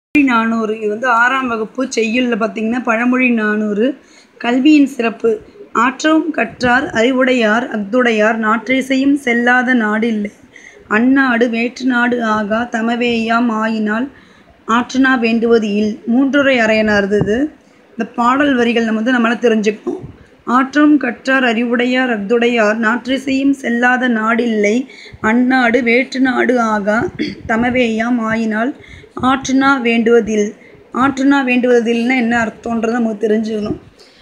நானூறு இது வந்து ஆறாம் வகுப்பு செய்யுளில் பார்த்தீங்கன்னா பழமொழி நானூறு கல்வியின் சிறப்பு ஆற்றவும் கற்றார் அறிவுடையார் அஃதுடையார் நாற்றிசையும் செல்லாத நாடில்லை அந்நாடு வேற்று நாடு ஆகா தமவேயாம் ஆயினால் ஆற்றுணா வேண்டுவது இல் மூன்றுரை அறையனார்து இது இந்த பாடல் வரிகள் நம்ம வந்து நம்மளால் தெரிஞ்சுக்கணும் ஆற்றும் கற்றார் அறிவுடையார் அஃதுடையார் நாற்றிசையும் செல்லாத நாடில்லை அந்நாடு வேற்று நாடு ஆகா தமவேயாம் ஆயினால் ஆற்றுணா வேண்டுவதில் ஆற்றுணா வேண்டுவதில்னா என்ன அர்த்தன்றதை நமக்கு தெரிஞ்சுக்கணும்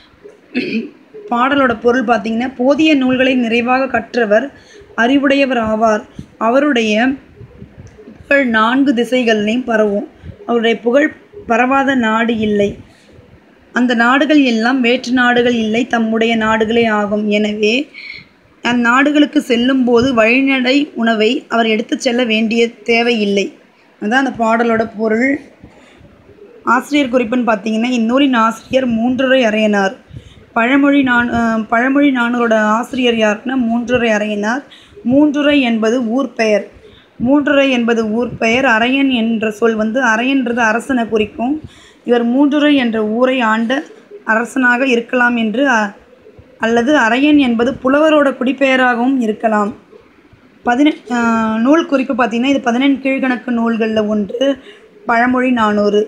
பாடலோட பொருள் பார்த்தீங்கன்னா போதிய நூல்களை நிறைவாக கற்றவர் அறிவுடையவர் ஆவார் அவருடைய புகழ் நான்கு திசைகள்லையும் பரவும் அவருடைய புகழ் பரவாத நாடு இல்லை அந்த நாடுகள் எல்லாம் வேற்று நாடுகள் இல்லை தம்முடைய நாடுகளே ஆகும் எனவே அந்நாடுகளுக்கு செல்லும்போது வழிநடை உணவை அவர் எடுத்துச் செல்ல வேண்டிய தேவையில்லை அதுதான் அந்த பாடலோட பொருள் ஆசிரியர் குறிப்புன்னு பார்த்தீங்கன்னா இந்நூலின் ஆசிரியர் மூன்றுரை அறையனார் பழமொழி நான் பழமொழி நானூரோட ஆசிரியர் யாருன்னா மூன்றுரை அறையனார் மூன்றுரை என்பது ஊர் பெயர் மூன்றுரை என்பது ஊர் பெயர் அரையன் என்ற சொல் வந்து அரையன்றது அரசனை குறிக்கும் இவர் மூன்றுரை என்ற ஊரை ஆண்ட அரசனாக இருக்கலாம் என்று அல்லது அரையன் என்பது புலவரோட குடிப்பெயராகவும் இருக்கலாம் பதினெ நூல் குறிப்பு பார்த்திங்கன்னா இது பதினெண் கீழ்கணக்கு நூல்களில் ஒன்று பழமொழி நானூறு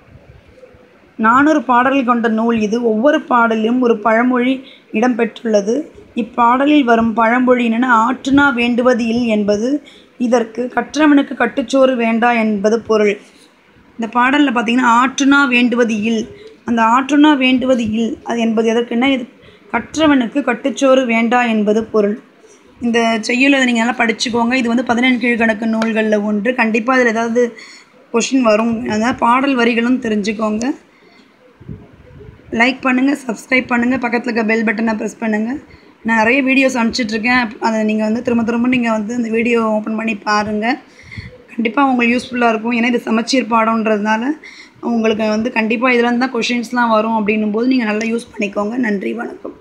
நானூறு பாடல்கள் கொண்ட நூல் இது ஒவ்வொரு பாடலிலும் ஒரு பழமொழி இடம்பெற்றுள்ளது இப்பாடலில் வரும் பழமொழி என்னென்னா ஆற்றுனா வேண்டுவது இல் என்பது இதற்கு கற்றவனுக்கு கட்டுச்சோறு வேண்டா என்பது பொருள் இந்த பாடலில் பார்த்திங்கன்னா ஆற்றுனா வேண்டுவது இல் அந்த ஆற்றுனா வேண்டுவது இல் அது என்பது எதற்குன்னா இது கற்றவனுக்கு கட்டுச்சோறு வேண்டா என்பது பொருள் இந்த செய்யுள் அதை நீங்கள் நல்லா படிச்சுக்கோங்க இது வந்து பதினெண் கீழ்கணக்கு நூல்களில் ஒன்று கண்டிப்பாக அதில் ஏதாவது கொஷின் வரும் அதாவது பாடல் வரிகளும் தெரிஞ்சுக்கோங்க லைக் பண்ணுங்கள் சப்ஸ்கிரைப் பண்ணுங்கள் பக்கத்தில் இருக்க பெல் பட்டனை ப்ரெஸ் பண்ணுங்கள் நான் நிறைய வீடியோஸ் அனுப்பிச்சிட்ருக்கேன் அதை நீங்கள் வந்து திரும்ப திரும்ப நீங்கள் வந்து அந்த வீடியோ ஓப்பன் பண்ணி பாருங்கள் கண்டிப்பாக உங்களுக்கு யூஸ்ஃபுல்லாக இருக்கும் ஏன்னா இது சமச்சீர் பாடம்ன்றதுனால உங்களுக்கு வந்து கண்டிப்பாக இதில் தான் கொஷின்ஸ்லாம் வரும் அப்படின்னும் போது நீங்கள் நல்லா யூஸ் பண்ணிக்கோங்க நன்றி வணக்கம்